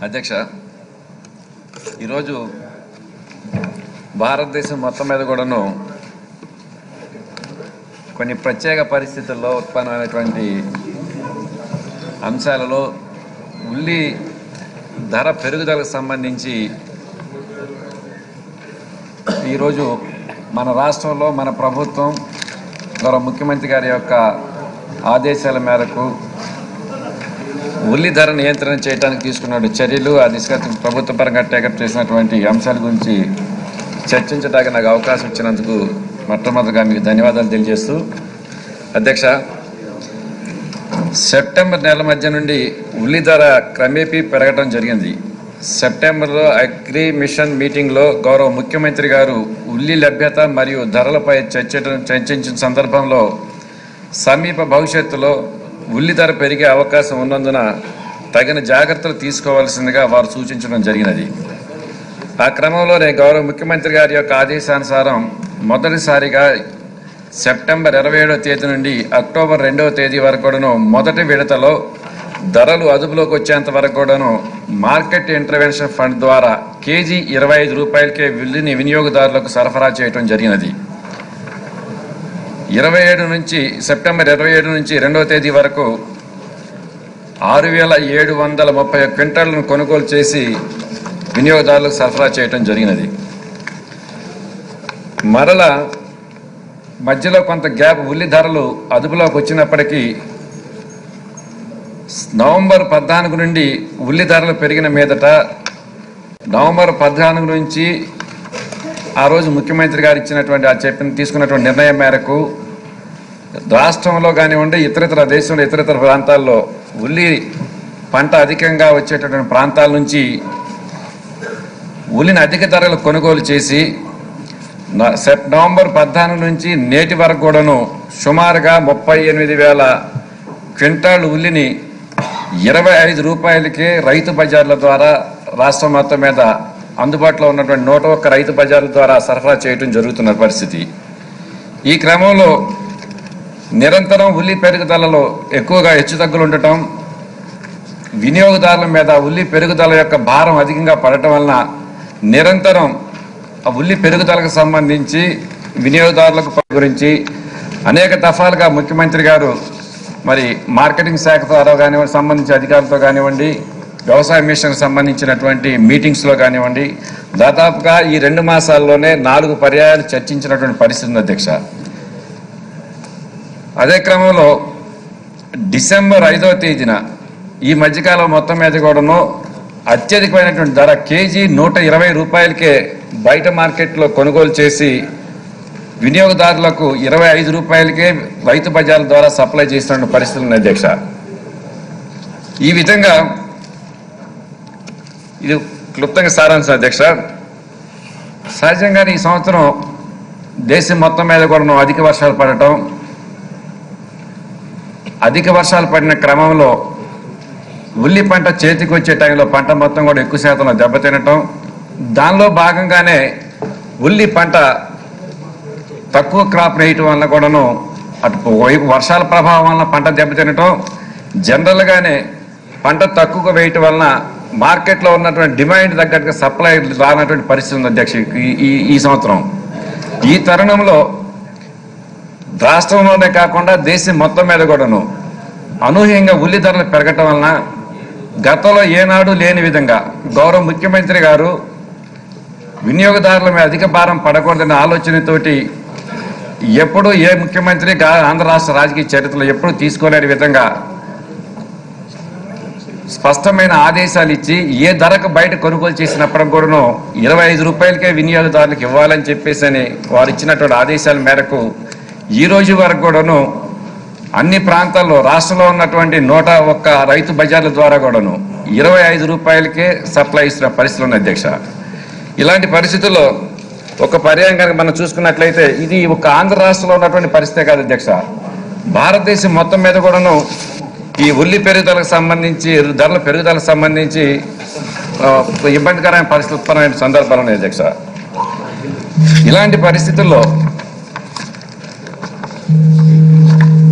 అధ్యక్ష ఈరోజు భారతదేశం మొత్తం మీద కూడాను కొన్ని ప్రత్యేక పరిస్థితుల్లో ఉత్పన్నమైనటువంటి అంశాలలో ఉల్లి ధర పెరుగుదలకు సంబంధించి ఈరోజు మన రాష్ట్రంలో మన ప్రభుత్వం గౌరవ ముఖ్యమంత్రి గారి యొక్క ఆదేశాల మేరకు ఉల్లి ధర నియంత్రణ చేయడానికి తీసుకున్న చర్యలు ఆ దిశగా ప్రభుత్వ పరంగా టేకప్ చేసినటువంటి అంశాల గురించి చర్చించడానికి నాకు అవకాశం ఇచ్చినందుకు మొట్టమొదటిగా మీకు ధన్యవాదాలు తెలియజేస్తూ అధ్యక్ష సెప్టెంబర్ నెల మధ్య నుండి ఉల్లి ధర క్రమేపీ పెరగడం జరిగింది సెప్టెంబర్లో అగ్రి మిషన్ మీటింగ్లో గౌరవ ముఖ్యమంత్రి గారు ఉల్లి లభ్యత మరియు ధరలపై చర్చ చర్చించిన సందర్భంలో సమీప భవిష్యత్తులో ఉల్లి ధర పెరిగే అవకాశం ఉన్నందున తగిన జాగ్రత్తలు తీసుకోవాల్సిందిగా వారు సూచించడం జరిగినది ఆ క్రమంలోనే గౌరవ ముఖ్యమంత్రి గారి యొక్క ఆదేశానుసారం మొదటిసారిగా సెప్టెంబర్ ఇరవై ఏడవ తేదీ నుండి అక్టోబర్ రెండవ తేదీ వరకు కూడాను మొదటి విడతలో ధరలు అదుపులోకి వచ్చేంత వరకు కూడాను మార్కెట్ ఇంటర్వెన్షన్ ఫండ్ ద్వారా కేజీ ఇరవై ఐదు రూపాయలకే ఉల్లిని వినియోగదారులకు సరఫరా చేయడం జరిగినది ఇరవై ఏడు నుంచి సెప్టెంబర్ ఇరవై ఏడు నుంచి రెండవ తేదీ వరకు ఆరు వేల ఏడు వందల ముప్పై ఒక్క క్వింటాలను కొనుగోలు చేసి వినియోగదారులకు సరఫరా చేయటం జరిగినది మరల మధ్యలో కొంత గ్యాప్ ఉల్లి ధరలు అదుపులోకి వచ్చినప్పటికీ నవంబర్ పద్నాలుగు నుండి ఉల్లి ధరలు పెరిగిన మీదట నవంబర్ పద్నాలుగు నుంచి ఆ రోజు ముఖ్యమంత్రి గారు ఇచ్చినటువంటి ఆ చెప్పిన తీసుకున్నటువంటి నిర్ణయం మేరకు రాష్ట్రంలో కానివ్వండి ఇతరితర దేశంలో ఇతరితర ప్రాంతాల్లో ఉల్లి పంట అధికంగా వచ్చేటటువంటి ప్రాంతాల నుంచి ఉల్లిని అధిక ధరలు కొనుగోలు చేసి న- సెప్ నవంబర్ పద్నాలుగు నుంచి నేటి వరకు కూడాను సుమారుగా ముప్పై ఎనిమిది వేల క్వింటాల్ ఉల్లిని ఇరవై ఐదు రూపాయలకే రైతు బజార్ల ద్వారా రాష్ట్రం మొత్తం మీద అందుబాటులో ఉన్నటువంటి నూట ఒక్క రైతు బజార్ల ద్వారా సరఫరా చేయడం జరుగుతున్న పరిస్థితి ఈ క్రమంలో నిరంతరం ఉల్లి పెరుగుదలలో ఎక్కువగా హెచ్చుతగ్గులు ఉండటం వినియోగదారుల మీద ఉల్లి పెరుగుదల యొక్క భారం అధికంగా పడటం వలన నిరంతరం ఆ ఉల్లి పెరుగుదలకు సంబంధించి వినియోగదారులకు గురించి అనేక దఫాలుగా ముఖ్యమంత్రి గారు మరి మార్కెటింగ్ శాఖ ద్వారా కానివ్వండి సంబంధించి అధికారులతో కానివ్వండి వ్యవసాయ మిషన్ సంబంధించినటువంటి మీటింగ్స్లో కానివ్వండి దాదాపుగా ఈ రెండు మాసాల్లోనే నాలుగు పర్యాయాలు చర్చించినటువంటి పరిస్థితి ఉంది అధ్యక్ష అదే క్రమంలో డిసెంబర్ ఐదవ తేదీన ఈ మధ్యకాలం మొత్తం మీద కూడాను అత్యధికమైనటువంటి ధర కేజీ నూట ఇరవై రూపాయలకే బయట మార్కెట్లో కొనుగోలు చేసి వినియోగదారులకు ఇరవై ఐదు రూపాయలకే రైతు బజార్ల ద్వారా సప్లై చేస్తున్న పరిస్థితులు ఉన్నాయి అధ్యక్ష ఈ విధంగా ఇది క్లుప్తంగా సారాంశం అధ్యక్ష సహజంగానే ఈ సంవత్సరం దేశం మొత్తం మీద కూడా అధిక వర్షాలు పడటం అధిక వర్షాలు పడిన క్రమంలో ఉల్లి పంట చేతికి వచ్చే టైంలో పంట మొత్తం కూడా ఎక్కువ శాతంలో దెబ్బతినటం దానిలో భాగంగానే ఉల్లి పంట తక్కువ క్రాప్ వేయటం వల్ల కూడాను అటు వైపు వర్షాల ప్రభావం వలన పంట దెబ్బతినటం జనరల్గానే పంట తక్కువ వేయటం వలన మార్కెట్లో ఉన్నటువంటి డిమాండ్ తగ్గట్టుగా సప్లై రానటువంటి పరిస్థితి ఉంది అధ్యక్ష ఈ- ఈ ఈ సంవత్సరం ఈ తరుణంలో రాష్ట్రంలోనే కాకుండా దేశం మొత్తం మీద కూడాను అనూహ్యంగా ఉల్లి ధరలు పెరగటం వలన గతంలో ఏనాడు లేని విధంగా గౌరవ ముఖ్యమంత్రి గారు వినియోగదారుల మీద అధిక భారం పడకూడదనే ఆలోచనతోటి ఎప్పుడు ఏ ముఖ్యమంత్రి గా- ఆంధ్ర రాష్ట్ర రాజకీయ చరిత్రలో ఎప్పుడు తీసుకోలేని విధంగా స్పష్టమైన ఆదేశాలు ఇచ్చి ఏ ధరకు బయట కొనుగోలు చేసినప్పటికి కూడాను ఇరవై ఐదు రూపాయలకే వినియోగదారులకు ఇవ్వాలని చెప్పేసి అని వారు ఇచ్చినటువంటి ఆదేశాల మేరకు ఈ రోజు వరకు కూడాను అన్ని ప్రాంతాల్లో రాష్ట్రంలో ఉన్నటువంటి నూట ఒక్క రైతు బజార్ల ద్వారా కూడాను ఇరవై ఐదు రూపాయలకే సప్లై ఇస్తున్న పరిస్థితులు ఉన్నాయి అధ్యక్ష ఇలాంటి పరిస్థితుల్లో ఒక పర్యాయం కనుక మనం చూసుకున్నట్లయితే ఇది ఒక ఆంధ్ర రాష్ట్రంలో ఉన్నటువంటి పరిస్థితే కాదు అధ్యక్ష భారతదేశం మొత్తం మీద కూడాను ఈ ఉల్లి పెరుగుదలకు సంబంధించి ధరల పెరుగుదలకు సంబంధించి ఆ, ఇబ్బందికరమైన పరిస్థితి ఉత్పన్నమైన సందర్భాలు ఉన్నాయి అధ్యక్ష ఇలాంటి పరిస్థితుల్లో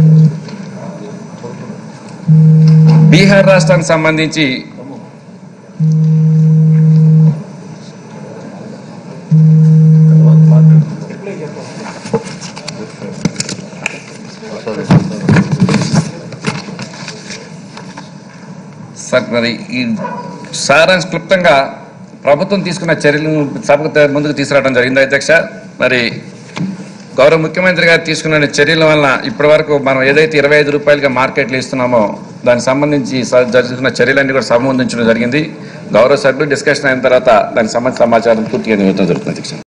బీహార్ రాష్ట్రానికి సంబంధించి సార్ మరి ఈ సారాంశ క్లుప్తంగా ప్రభుత్వం తీసుకున్న చర్యలను సభకు తే- ముందుకు తీసుకురావడం జరిగింది అధ్యక్ష మరి గౌరవ ముఖ్యమంత్రి గారు తీసుకున్న చర్యల వలన ఇప్పటి వరకు మనం ఏదైతే ఇరవై ఐదు రూపాయలుగా మార్కెట్లు ఇస్తున్నామో దానికి సంబంధించి స- జరుగుతున్న చర్యలన్నీ కూడా సంబంధించడం జరిగింది గౌరవ సభ్యులు డిస్కషన్ అయిన తర్వాత దానికి సంబంధించిన సమాచారం పూర్తిగా ఇవ్వడం జరుగుతుంది అధ్యక్ష